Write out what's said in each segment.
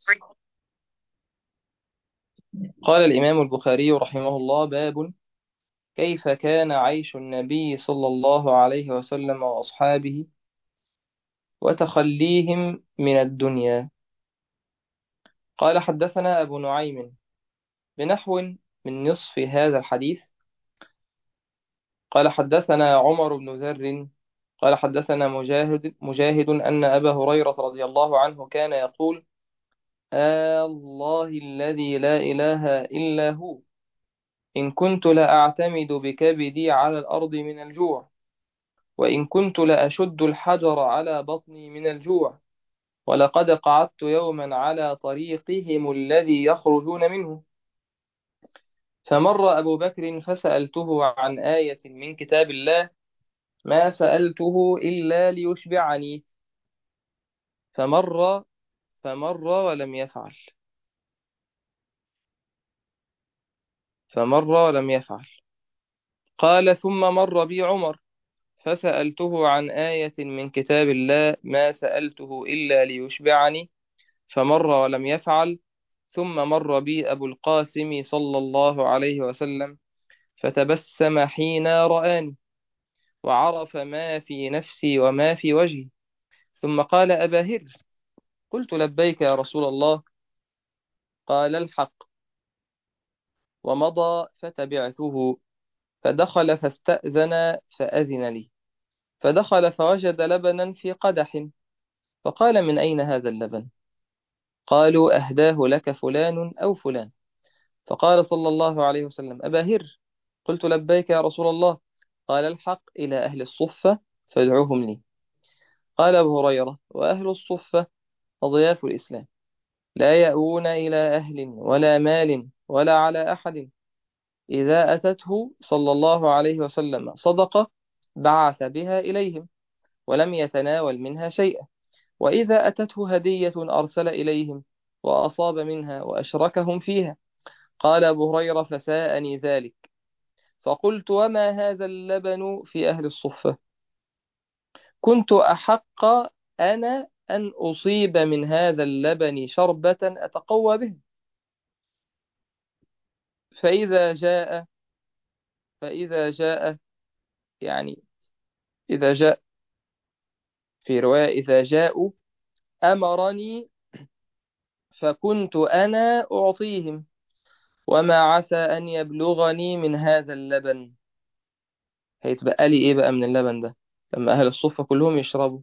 قال الإمام البخاري رحمه الله باب كيف كان عيش النبي صلى الله عليه وسلم وأصحابه وتخليهم من الدنيا قال حدثنا أبو نعيم بنحو من نصف هذا الحديث قال حدثنا عمر بن ذر قال حدثنا مجاهد, مجاهد أن أبا هريرة رضي الله عنه كان يقول آه الله الذي لا إله إلا هو إن كنت لأعتمد بكبدي على الأرض من الجوع وإن كنت لأشد الحجر على بطني من الجوع ولقد قعدت يوما على طريقهم الذي يخرجون منه فمر أبو بكر فسألته عن آية من كتاب الله ما سألته إلا ليشبعني فمر فمر ولم يفعل فمر ولم يفعل قال ثم مر بي عمر فسألته عن آية من كتاب الله ما سألته إلا ليشبعني فمر ولم يفعل ثم مر بي أبو القاسم صلى الله عليه وسلم فتبسم حين رآني وعرف ما في نفسي وما في وجهي ثم قال أبا هر قلت لبيك يا رسول الله قال الحق ومضى فتبعته فدخل فاستأذن فأذن لي فدخل فوجد لبنا في قدح فقال من أين هذا اللبن قالوا أهداه لك فلان أو فلان فقال صلى الله عليه وسلم أبا هر قلت لبيك يا رسول الله قال الحق إلى أهل الصفة فادعوهم لي قال أبو هريرة وأهل الصفة أضياف الإسلام لا يأوون إلى أهل ولا مال ولا على أحد إذا أتته صلى الله عليه وسلم صدقة بعث بها إليهم ولم يتناول منها شيئا وإذا أتته هدية أرسل إليهم وأصاب منها وأشركهم فيها قال أبو هريرة فساءني ذلك فقلت وما هذا اللبن في أهل الصفة كنت أحق أنا أن أصيب من هذا اللبن شربة أتقوى به فإذا جاء فإذا جاء يعني إذا جاء في رواية إذا جاءوا أمرني فكنت أنا أعطيهم وما عسى أن يبلغني من هذا اللبن هيتبقى لي إيه بقى من اللبن ده لما أهل الصفة كلهم يشربوا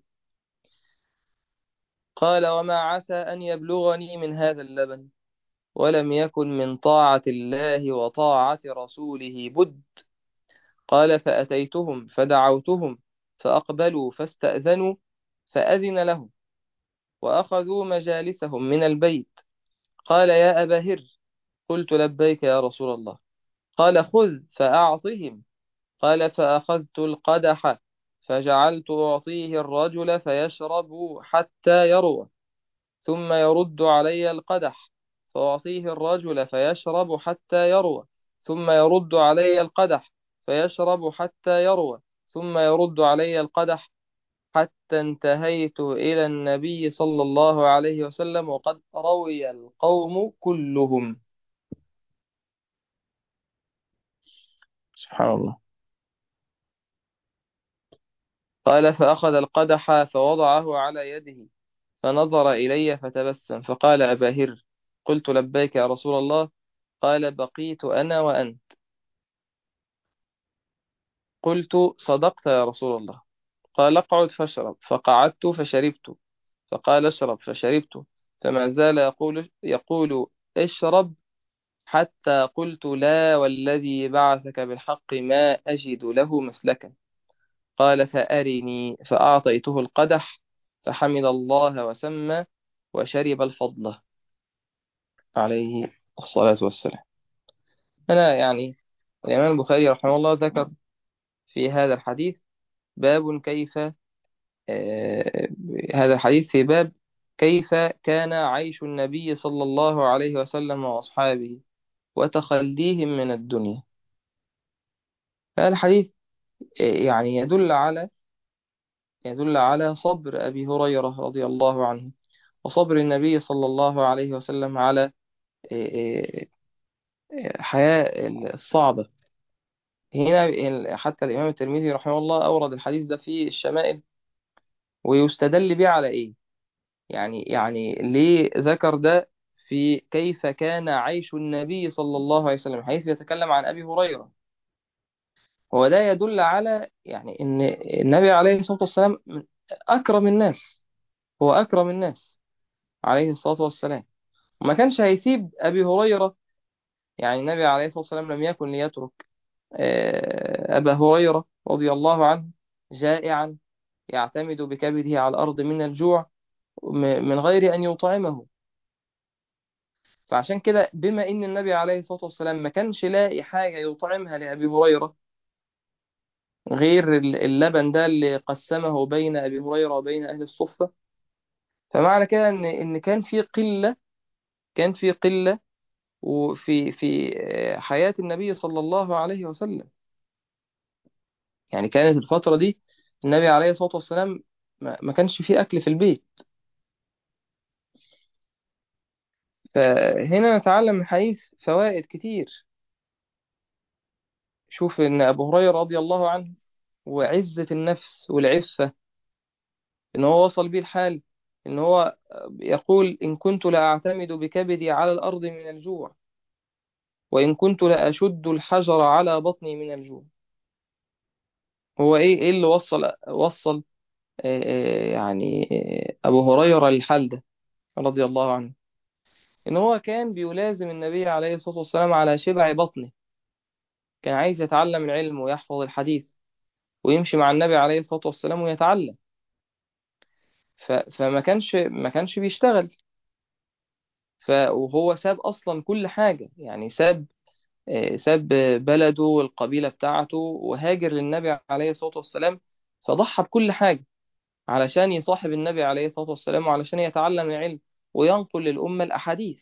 قال وما عسى أن يبلغني من هذا اللبن ولم يكن من طاعة الله وطاعة رسوله بد قال فأتيتهم فدعوتهم فأقبلوا فاستأذنوا فأذن لهم وأخذوا مجالسهم من البيت قال يا أبا هر قلت لبيك يا رسول الله قال خذ فأعطهم قال فأخذت القدح فجعلت أعطيه الرجل فيشرب حتى يروى ثم يرد علي القدح فأعطيه الرجل فيشرب حتى يروى ثم يرد علي القدح فيشرب حتى يروى ثم يرد علي القدح حتى انتهيت إلى النبي صلى الله عليه وسلم وقد روي القوم كلهم سبحان الله قال فأخذ القدح فوضعه على يده فنظر إلي فتبسم فقال أبا هر قلت لبيك يا رسول الله قال بقيت أنا وأنت قلت صدقت يا رسول الله قال اقعد فاشرب فقعدت فشربت فقال اشرب فشربت فما زال يقول يقول اشرب حتى قلت لا والذي بعثك بالحق ما أجد له مسلكا قال فأرني فأعطيته القدح فحمد الله وسمى وشرب الفضل عليه الصلاة والسلام أنا يعني الإمام البخاري رحمه الله ذكر في هذا الحديث باب كيف آه هذا الحديث في باب كيف كان عيش النبي صلى الله عليه وسلم وأصحابه وتخليهم من الدنيا هذا الحديث يعني يدل على يدل على صبر أبي هريرة رضي الله عنه وصبر النبي صلى الله عليه وسلم على آه، آه، حياة الصعبة هنا حتى الإمام الترمذي رحمه الله أورد الحديث ده في الشمائل ويستدل به على إيه يعني يعني ليه ذكر ده في كيف كان عيش النبي صلى الله عليه وسلم حيث يتكلم عن أبي هريرة هو ده يدل على يعني إن النبي عليه الصلاة والسلام من أكرم الناس هو أكرم الناس عليه الصلاة والسلام وما كانش هيسيب أبي هريرة يعني النبي عليه الصلاة والسلام لم يكن ليترك آه، أبا هريرة رضي الله عنه جائعا يعتمد بكبده على الأرض من الجوع م- من غير أن يطعمه فعشان كده بما إن النبي عليه الصلاة والسلام ما كانش لاقي حاجة يطعمها لأبي هريرة غير ال- اللبن ده اللي قسمه بين أبي هريرة وبين أهل الصفة فمعنى كده إن إن كان في قلة كان في قلة وفي في آه، حياة النبي صلى الله عليه وسلم يعني كانت الفترة دي النبي عليه الصلاة والسلام ما ما كانش فيه أكل في البيت فهنا نتعلم من الحديث فوائد كتير شوف إن أبو هريرة رضي الله عنه وعزة النفس والعفة إن هو وصل بيه الحال إن هو يقول إن كنت لأعتمد بكبدي على الأرض من الجوع وإن كنت لأشد الحجر على بطني من الجوع هو إيه إيه اللي وصل وصل آه، آه، يعني آه، أبو هريرة للحال ده رضي الله عنه إن هو كان بيلازم النبي عليه الصلاة والسلام على شبع بطنه كان عايز يتعلم العلم ويحفظ الحديث ويمشي مع النبي عليه الصلاة والسلام ويتعلم ف... فما كانش ما كانش بيشتغل ف... وهو ساب أصلا كل حاجة يعني ساب آه، ساب بلده والقبيلة بتاعته وهاجر للنبي عليه الصلاة والسلام فضحى بكل حاجة علشان يصاحب النبي عليه الصلاة والسلام وعلشان يتعلم العلم وينقل للأمة الأحاديث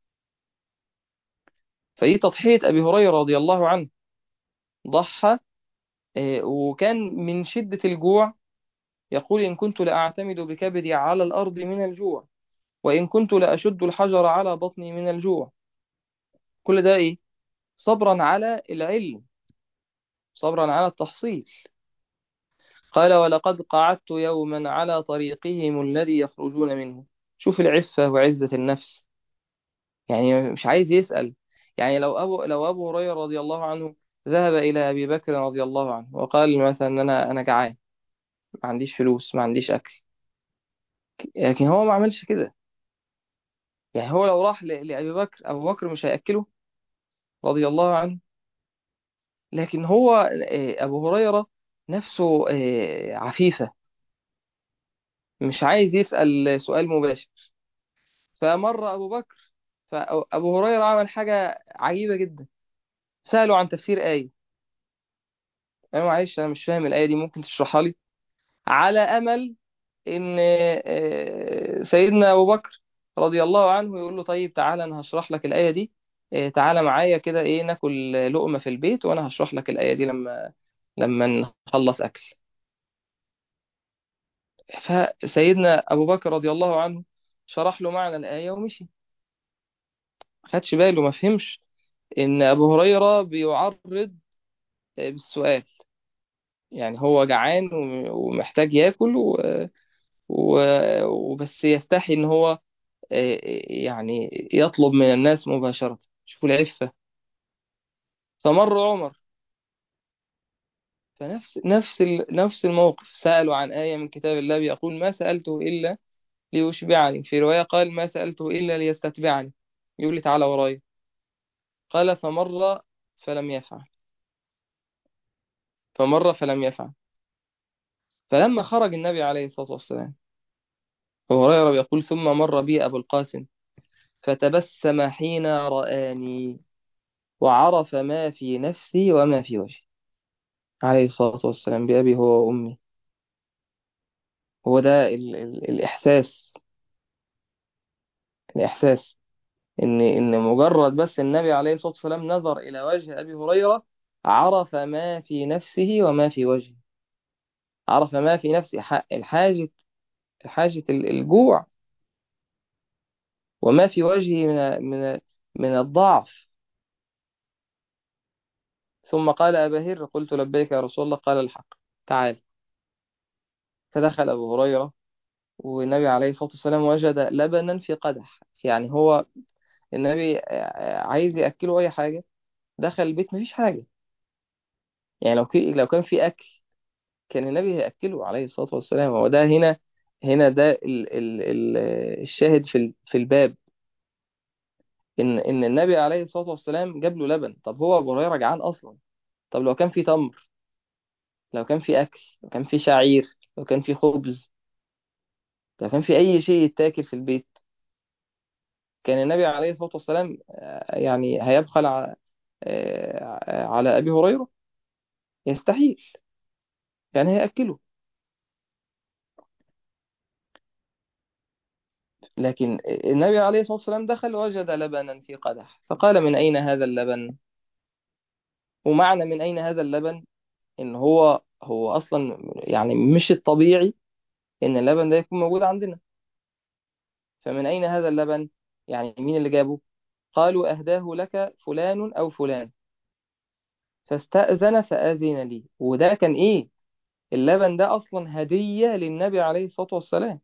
فدي تضحية أبي هريرة رضي الله عنه ضحى آه، وكان من شدة الجوع يقول إن كنت لأعتمد بكبدي على الأرض من الجوع وإن كنت لأشد الحجر على بطني من الجوع كل ده إيه؟ صبرا على العلم صبرا على التحصيل قال ولقد قعدت يوما على طريقهم الذي يخرجون منه شوف العفة وعزة النفس يعني مش عايز يسأل يعني لو أبو لو أبو هريرة رضي الله عنه ذهب إلى أبي بكر رضي الله عنه وقال مثلا إن أنا أنا جعان ما عنديش فلوس ما عنديش أكل لكن هو ما عملش كده يعني هو لو راح ل- لأبي بكر أبو بكر مش هيأكله رضي الله عنه لكن هو آه، أبو هريرة نفسه آه، عفيفة مش عايز يسأل سؤال مباشر فمر أبو بكر فأبو هريرة عمل حاجة عجيبة جدا سأله عن تفسير آية أنا معلش أنا مش فاهم الآية دي ممكن تشرحها لي على أمل إن آه، سيدنا أبو بكر رضي الله عنه يقول له طيب تعالى أنا هشرح لك الآية دي آه، تعالى معايا كده إيه ناكل لقمة في البيت وأنا هشرح لك الآية دي لما لما نخلص أكل فسيدنا أبو بكر رضي الله عنه شرح له معنى الآية ومشي ما خدش باله ما فهمش إن أبو هريرة بيعرض بالسؤال يعني هو جعان وم- ومحتاج ياكل و... و... وبس يستحي إن هو آه، يعني يطلب من الناس مباشرة شوفوا العفة فمر عمر فنفس نفس ال... نفس الموقف سألوا عن آية من كتاب الله بيقول ما سألته إلا ليشبعني في رواية قال ما سألته إلا ليستتبعني يقول لي تعالى ورايا قال فمر فلم يفعل فمر فلم يفعل فلما خرج النبي عليه الصلاة والسلام أبو هريرة بيقول ثم مر بي أبو القاسم فتبسم حين رآني وعرف ما في نفسي وما في وجهي عليه الصلاة والسلام بأبي هو وأمي هو ده ال ال الإحساس الإحساس إن إن مجرد بس النبي عليه الصلاة والسلام نظر إلى وجه أبي هريرة عرف ما في نفسه وما في وجهه عرف ما في نفسه ح- الحاجة حاجة ال- الجوع وما في وجهه من من من الضعف ثم قال أبا هر قلت لبيك يا رسول الله قال الحق تعال فدخل أبو هريرة والنبي عليه الصلاة والسلام وجد لبنا في قدح يعني هو النبي عايز يأكله أي حاجة دخل البيت مفيش حاجة يعني لو كي لو كان في أكل كان النبي هيأكله عليه الصلاة والسلام هو ده هنا هنا ده ال ال ال الشاهد في ال- في الباب إن إن النبي عليه الصلاة والسلام جاب له لبن طب هو أبو هريرة جعان أصلا طب لو كان في تمر لو كان في أكل لو كان في شعير لو كان في خبز لو كان في أي شيء يتاكل في البيت كان النبي عليه الصلاة والسلام آه، يعني هيبخل ع- آه، على أبي هريرة يستحيل يعني هيأكله لكن النبي عليه الصلاة والسلام دخل وجد لبنا في قدح فقال من أين هذا اللبن ومعنى من أين هذا اللبن إن هو هو أصلا يعني مش الطبيعي إن اللبن ده يكون موجود عندنا فمن أين هذا اللبن يعني مين اللي جابه قالوا أهداه لك فلان أو فلان فاستأذن فأذن لي وده كان إيه اللبن ده أصلا هدية للنبي عليه الصلاة والسلام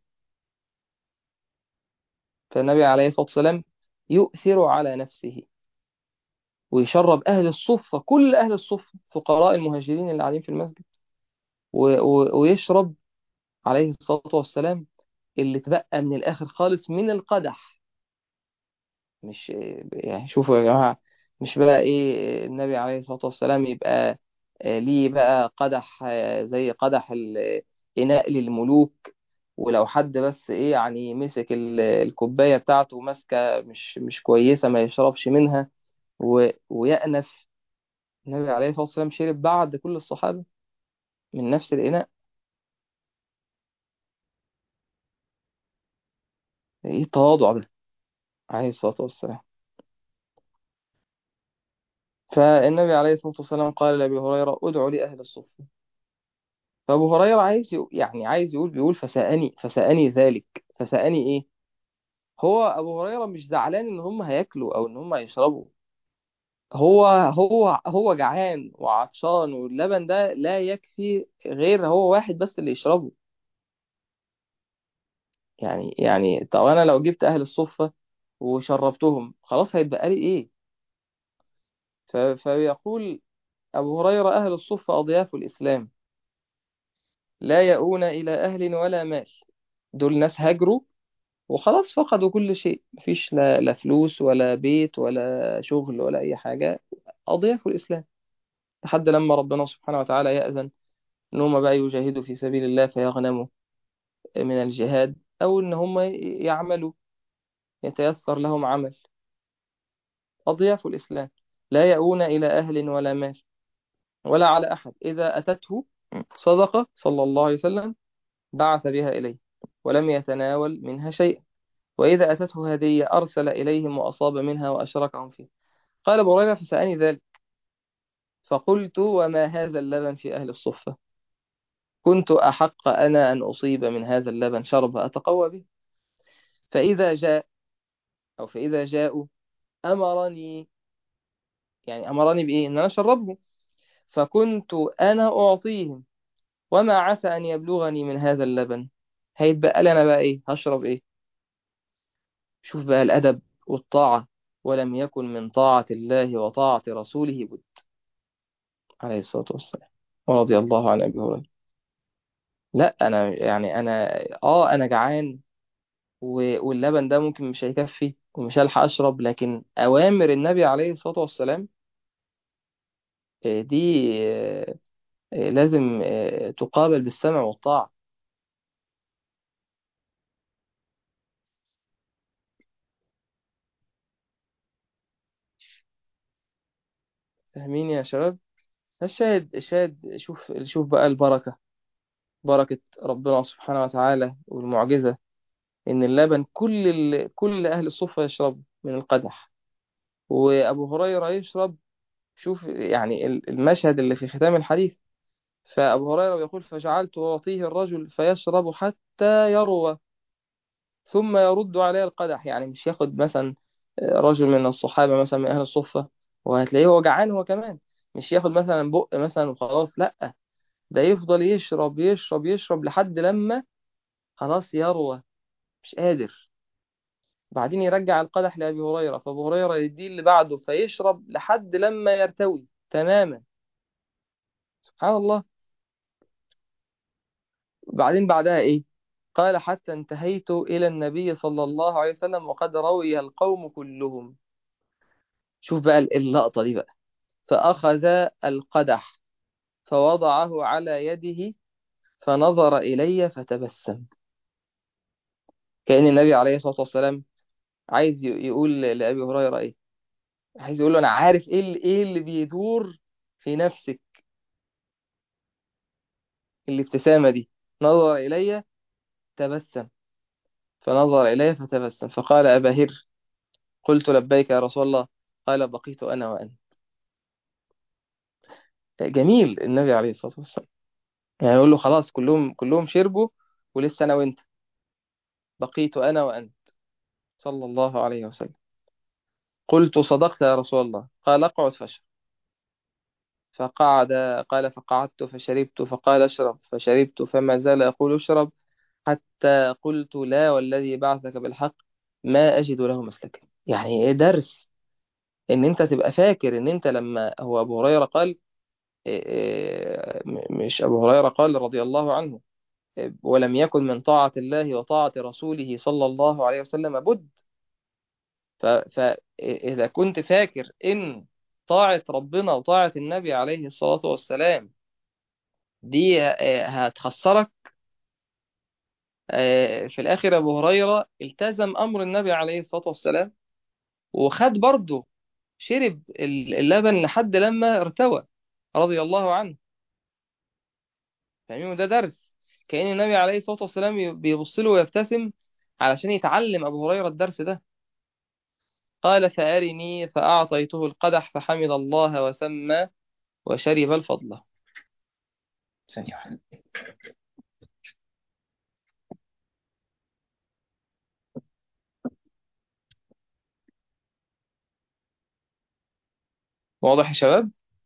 فالنبي عليه الصلاة والسلام يؤثر على نفسه ويشرب أهل الصفة كل أهل الصفة فقراء المهاجرين اللي قاعدين في المسجد و... و... ويشرب عليه الصلاة والسلام اللي اتبقى من الآخر خالص من القدح مش يعني شوفوا يا جماعة مش بقى إيه النبي عليه الصلاة والسلام يبقى آه، ليه بقى قدح آه، زي قدح الإناء للملوك ولو حد بس إيه يعني مسك ال- الكوباية بتاعته ماسكة مش مش كويسة ما يشربش منها و... ويأنف النبي عليه الصلاة والسلام شرب بعد كل الصحابة من نفس الإناء إيه التواضع ده عليه الصلاة والسلام فالنبي عليه الصلاة والسلام قال لأبي هريرة ادعوا لي أهل الصفة فأبو هريرة عايز يقول يعني عايز يقول بيقول فسأني فسأني ذلك فسأني إيه هو أبو هريرة مش زعلان إن هم هياكلوا أو إن هم هيشربوا هو هو هو جعان وعطشان واللبن ده لا يكفي غير هو واحد بس اللي يشربه يعني يعني طب أنا لو جبت أهل الصفة وشربتهم خلاص هيتبقى لي إيه ف- فيقول أبو هريرة أهل الصفة أضياف الإسلام لا يؤون إلى أهل ولا مال دول ناس هاجروا وخلاص فقدوا كل شيء مفيش لا, لا فلوس ولا بيت ولا شغل ولا أي حاجة أضيافوا الإسلام لحد لما ربنا سبحانه وتعالى يأذن إن هم بقى يجاهدوا في سبيل الله فيغنموا من الجهاد أو إن هم يعملوا يتيسر لهم عمل أضياف الإسلام لا يؤون إلى أهل ولا مال ولا على أحد إذا أتته صدقة صلى الله عليه وسلم بعث بها إليه ولم يتناول منها شيئا وإذا أتته هدية أرسل إليهم وأصاب منها وأشركهم فيه قال أبو هريرة فسألني ذلك فقلت وما هذا اللبن في أهل الصفة كنت أحق أنا أن أصيب من هذا اللبن شربة أتقوى به فإذا جاء أو فإذا جاءوا أمرني يعني أمرني بإيه إن أنا أشربه فكنت أنا أعطيهم وما عسى أن يبلغني من هذا اللبن هيتبقى لي أنا بقى إيه هشرب إيه شوف بقى الأدب والطاعة ولم يكن من طاعة الله وطاعة رسوله بد عليه الصلاة والسلام ورضي الله عن أبي هريرة لا أنا يعني أنا آه أنا جعان و- واللبن ده ممكن مش هيكفي ومش هلحق أشرب لكن أوامر النبي عليه الصلاة والسلام آه، دي آه، آه، لازم آه، تقابل بالسمع والطاعة فاهمين يا شباب الشاهد الشاهد شوف شوف بقى البركة بركة ربنا سبحانه وتعالى والمعجزة إن اللبن كل ال... كل أهل الصفة يشرب من القدح وأبو هريرة يشرب شوف يعني ال- المشهد اللي في ختام الحديث فأبو هريرة يقول فجعلت أعطيه الرجل فيشرب حتى يروى ثم يرد عليه القدح يعني مش ياخد مثلا رجل من الصحابة مثلا من أهل الصفة وهتلاقيه هو جعان هو كمان مش ياخد مثلا بق مثلا وخلاص لأ ده يفضل يشرب يشرب يشرب لحد لما خلاص يروى مش قادر بعدين يرجع القدح لأبي هريرة فأبو هريرة يديه اللي بعده فيشرب لحد لما يرتوي تماما سبحان الله بعدين بعدها إيه قال حتى انتهيت إلى النبي صلى الله عليه وسلم وقد روي القوم كلهم شوف بقى اللقطة دي بقى فأخذ القدح فوضعه على يده فنظر إلي فتبسم كأن النبي عليه الصلاة والسلام عايز ي- يقول لأبي هريرة إيه عايز يقول له أنا عارف إيه اللي, إيه اللي بيدور في نفسك الابتسامة دي نظر إلي تبسم فنظر إلي فتبسم فقال أبا هر قلت لبيك يا رسول الله قال بقيت أنا وأنت جميل النبي عليه الصلاة والسلام يعني يقول له خلاص كلهم كلهم شربوا ولسه أنا وأنت بقيت أنا وأنت صلى الله عليه وسلم قلت صدقت يا رسول الله قال اقعد فاشرب فقعد قال فقعدت فشربت فقال اشرب فشربت فما زال يقول اشرب حتى قلت لا والذي بعثك بالحق ما أجد له مسلكا يعني ايه درس ان انت تبقى فاكر ان انت لما هو ابو هريرة قال إيه إيه م- مش ابو هريرة قال رضي الله عنه إيه، ولم يكن من طاعة الله وطاعة رسوله صلى الله عليه وسلم بد فإذا كنت فاكر إن طاعة ربنا وطاعة النبي عليه الصلاة والسلام دي آه، هتخسرك آه، في الآخر أبو هريرة التزم أمر النبي عليه الصلاة والسلام وخد برضه شرب اللبن لحد لما ارتوى رضي الله عنه فاهمين ده درس كأن النبي عليه الصلاة والسلام بيبص له ويبتسم علشان يتعلم أبو هريرة الدرس ده قال فأرني فأعطيته القدح فحمد الله وسمى وشرب الفضل ثانية واحدة واضح يا شباب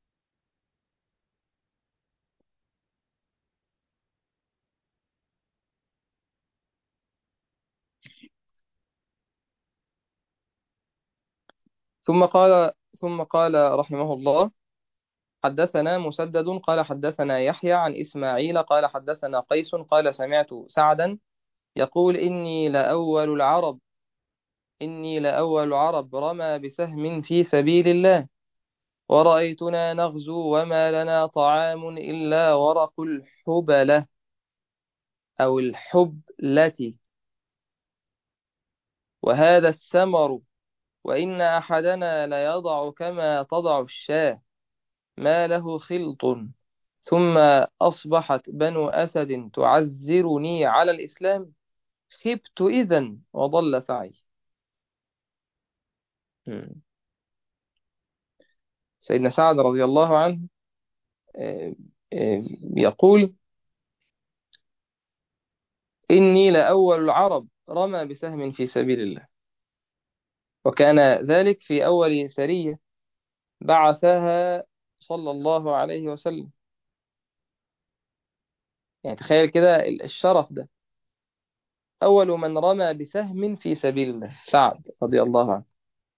ثم قال ثم قال رحمه الله حدثنا مسدد قال حدثنا يحيى عن إسماعيل قال حدثنا قيس قال سمعت سعدا يقول إني لأول العرب إني لأول العرب رمى بسهم في سبيل الله ورأيتنا نغزو وما لنا طعام إلا ورق الحبلة أو الحبلة وهذا السمر وإن أحدنا ليضع كما تضع الشاة ما له خلط ثم أصبحت بنو أسد تعزرني على الإسلام خبت إذا وضل سعي مم. سيدنا سعد رضي الله عنه آه، آه، يقول إني لأول العرب رمى بسهم في سبيل الله وكان ذلك في أول سرية بعثها صلى الله عليه وسلم يعني تخيل كده الشرف ده أول من رمى بسهم في سبيل الله سعد رضي الله عنه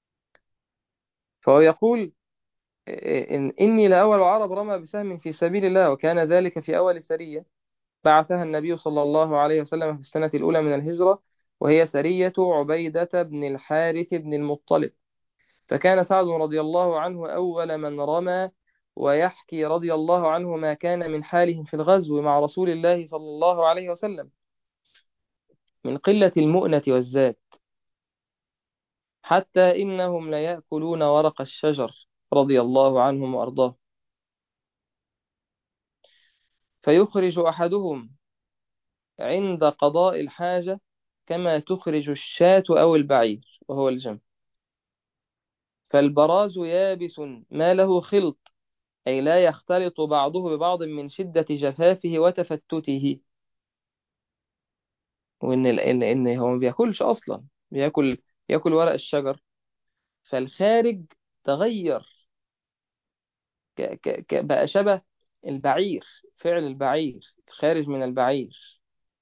فهو يقول إن إني لأول العرب رمى بسهم في سبيل الله وكان ذلك في أول سرية بعثها النبي صلى الله عليه وسلم في السنة الأولى من الهجرة وهي سرية عبيدة بن الحارث بن المطلب فكان سعد رضي الله عنه أول من رمى ويحكي رضي الله عنه ما كان من حالهم في الغزو مع رسول الله صلى الله عليه وسلم من قلة المؤنة والزاد حتى إنهم ليأكلون ورق الشجر رضي الله عنهم وأرضاه فيخرج أحدهم عند قضاء الحاجة كما تخرج الشاة أو البعير وهو الجمع فالبراز يابس ما له خلط أي لا يختلط بعضه ببعض من شدة جفافه وتفتته وإن ال- إن إن هو ما بياكلش أصلا بياكل بياكل ورق الشجر فالخارج تغير ك... ك... ك... بقى شبه البعير فعل البعير الخارج من البعير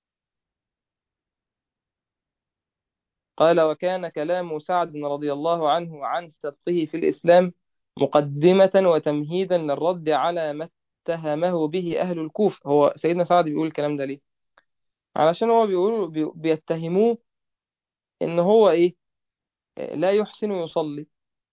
قال وكان كلام سعد رضي الله عنه عن سبقه في الإسلام مقدمة وتمهيدا للرد على ما اتهمه به أهل الكوفة هو سيدنا سعد بيقول الكلام ده ليه علشان هو بيقول بي... بيتهموه إن هو إيه لا يحسن يصلي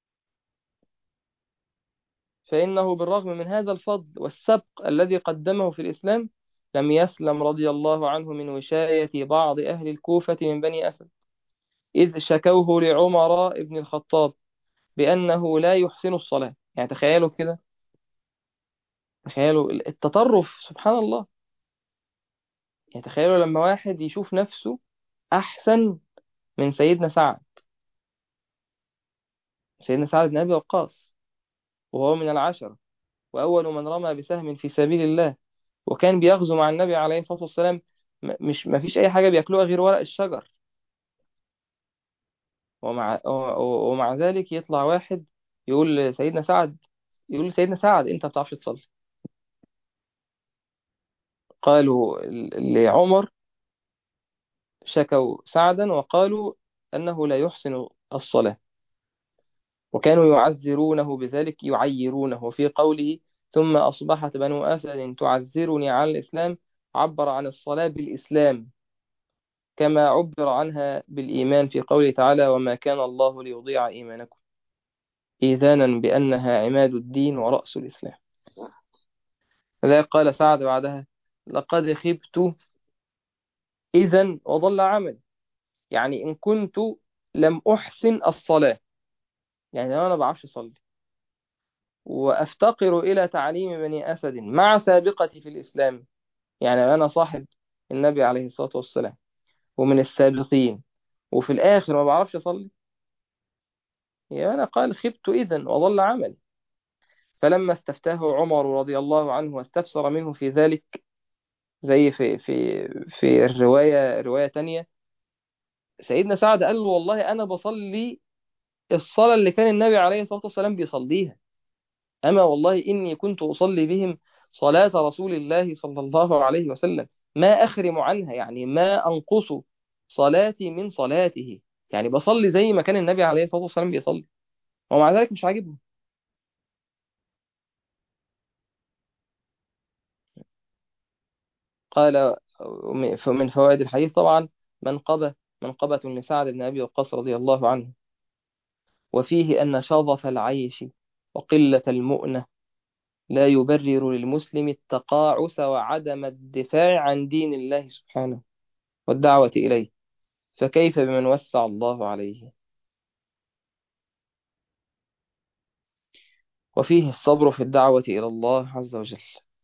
فإنه بالرغم من هذا الفضل والسبق الذي قدمه في الإسلام لم يسلم رضي الله عنه من وشاية بعض أهل الكوفة من بني أسد إذ شكوه لعمر بن الخطاب بأنه لا يحسن الصلاة يعني تخيلوا كده تخيلوا التطرف سبحان الله يعني تخيلوا لما واحد يشوف نفسه أحسن من سيدنا سعد سيدنا سعد بن أبي وقاص وهو من العشرة وأول من رمى بسهم في سبيل الله وكان بيغزو مع النبي عليه الصلاة والسلام م- مش ما فيش أي حاجة بياكلوها غير ورق الشجر ومع و- ومع ذلك يطلع واحد يقول لسيدنا سعد يقول لسيدنا سعد أنت ما بتعرفش تصلي قالوا ل- لعمر شكوا سعدا وقالوا أنه لا يحسن الصلاة وكانوا يعذرونه بذلك يعيرونه في قوله ثم أصبحت بنو أسد تعذرني على الإسلام عبر عن الصلاة بالإسلام كما عبر عنها بالإيمان في قوله تعالى وما كان الله ليضيع إيمانكم إيذانا بأنها عماد الدين ورأس الإسلام لذلك قال سعد بعدها لقد خبت إذا وضل عمل يعني إن كنت لم أحسن الصلاة يعني لو أنا ما بعرفش أصلي وأفتقر إلى تعليم بني أسد مع سابقتي في الإسلام يعني أنا صاحب النبي عليه الصلاة والسلام ومن السابقين وفي الآخر ما بعرفش أصلي يعني أنا قال خبت إذا وضل عملي فلما استفتاه عمر رضي الله عنه واستفسر منه في ذلك زي في في في الرواية رواية تانية سيدنا سعد قال له والله أنا بصلي الصلاة اللي كان النبي عليه الصلاة والسلام بيصليها أما والله إني كنت أصلي بهم صلاة رسول الله صلى الله عليه وسلم ما أخرم عنها يعني ما أنقص صلاتي من صلاته يعني بصلي زي ما كان النبي عليه الصلاة والسلام بيصلي ومع ذلك مش عاجبهم قال من فوائد الحديث طبعا منقبة منقبة لسعد بن أبي وقاص رضي الله عنه وفيه أن شظف العيش وقلة المؤنة لا يبرر للمسلم التقاعس وعدم الدفاع عن دين الله سبحانه والدعوة إليه فكيف بمن وسع الله عليه وفيه الصبر في الدعوة إلى الله عز وجل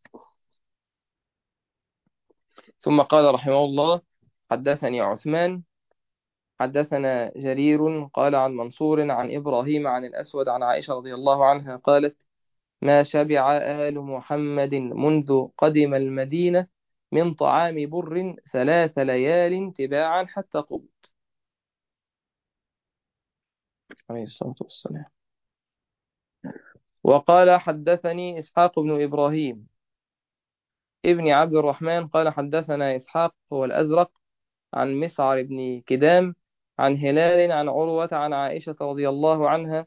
ثم قال رحمه الله حدثني عثمان حدثنا جرير قال عن منصور عن إبراهيم عن الأسود عن عائشة رضي الله عنها قالت ما شبع آل محمد منذ قدم المدينة من طعام بر ثلاث ليال تباعا حتى قبض عليه الصلاة والسلام وقال حدثني إسحاق بن إبراهيم ابن عبد الرحمن قال حدثنا إسحاق هو الأزرق عن مسعر بن كدام عن هلال عن عروة عن عائشة رضي الله عنها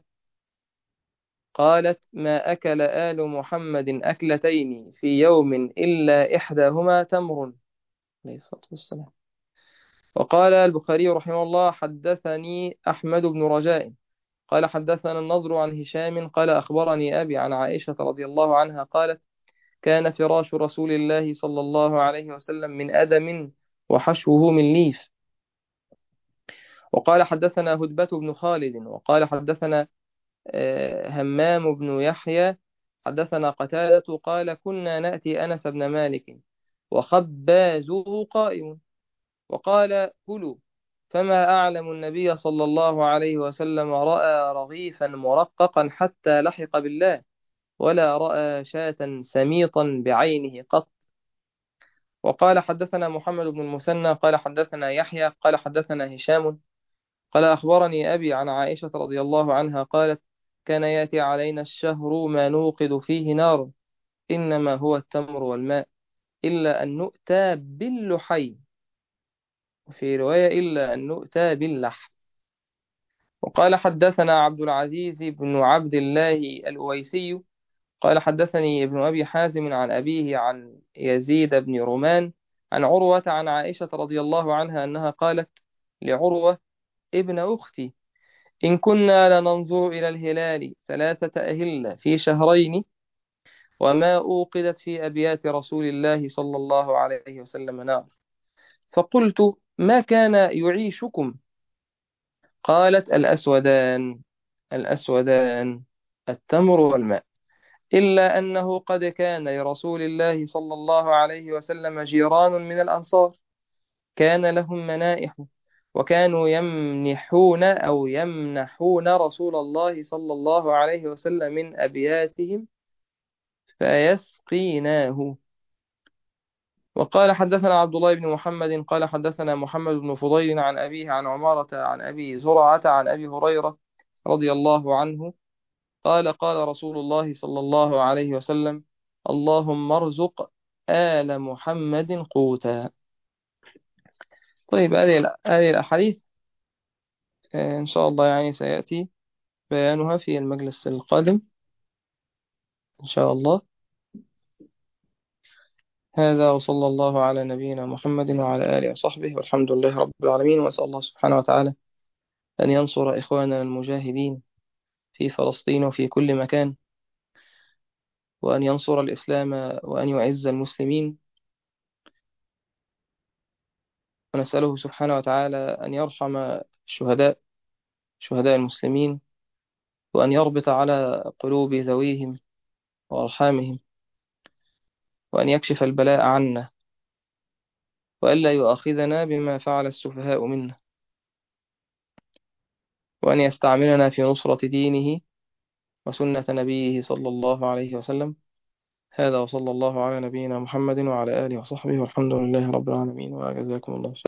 قالت ما أكل آل محمد أكلتين في يوم إلا إحداهما تمر عليه الصلاة والسلام وقال البخاري رحمه الله حدثني أحمد بن رجاء قال حدثنا النضر عن هشام قال أخبرني أبي عن عائشة رضي الله عنها قالت كان فراش رسول الله صلى الله عليه وسلم من أدم وحشوه من ليف وقال حدثنا هدبة بن خالد وقال حدثنا آه، همام بن يحيى حدثنا قتادة قال كنا نأتي أنس بن مالك وخبازه قائم وقال كلوا فما أعلم النبي صلى الله عليه وسلم رأى رغيفا مرققا حتى لحق بالله ولا رأى شاة سميطا بعينه قط وقال حدثنا محمد بن المثنى قال حدثنا يحيى قال حدثنا هشام قال أخبرني أبي عن عائشة رضي الله عنها قالت كان يأتي علينا الشهر ما نوقد فيه نار إنما هو التمر والماء إلا أن نؤتى باللحي وفي رواية إلا أن نؤتى باللحم وقال حدثنا عبد العزيز بن عبد الله الأويسي قال حدثني ابن أبي حازم عن أبيه عن يزيد بن رومان عن عروة عن عائشة رضي الله عنها أنها قالت لعروة ابن أختي إن كنا لننظر إلى الهلال ثلاثة أهلة في شهرين وما أوقدت في أبيات رسول الله صلى الله عليه وسلم نار فقلت ما كان يعيشكم قالت الأسودان الأسودان التمر والماء إلا أنه قد كان لرسول الله صلى الله عليه وسلم جيران من الأنصار كان لهم منائح وكانوا يمنحون أو يمنحون رسول الله صلى الله عليه وسلم من أبياتهم فيسقيناه وقال حدثنا عبد الله بن محمد قال حدثنا محمد بن فضيل عن أبيه عن عمارة عن أبي زرعة عن أبي هريرة رضي الله عنه قال قال رسول الله صلى الله عليه وسلم اللهم ارزق آل محمد قوتا طيب هذه هذه الأحاديث آه، إن شاء الله يعني سيأتي بيانها في المجلس القادم إن شاء الله هذا وصلى الله على نبينا محمد وعلى آله وصحبه والحمد لله رب العالمين وأسأل الله سبحانه وتعالى أن ينصر إخواننا المجاهدين في فلسطين وفي كل مكان وأن ينصر الإسلام وأن يعز المسلمين ونسأله سبحانه وتعالى أن يرحم الشهداء شهداء المسلمين وأن يربط على قلوب ذويهم وأرحامهم وأن يكشف البلاء عنا وألا يؤاخذنا بما فعل السفهاء منا وأن يستعملنا في نصرة دينه وسنة نبيه صلى الله عليه وسلم هذا وصلى الله على نبينا محمد وعلى آله وصحبه والحمد لله رب العالمين وجزاكم الله خيرا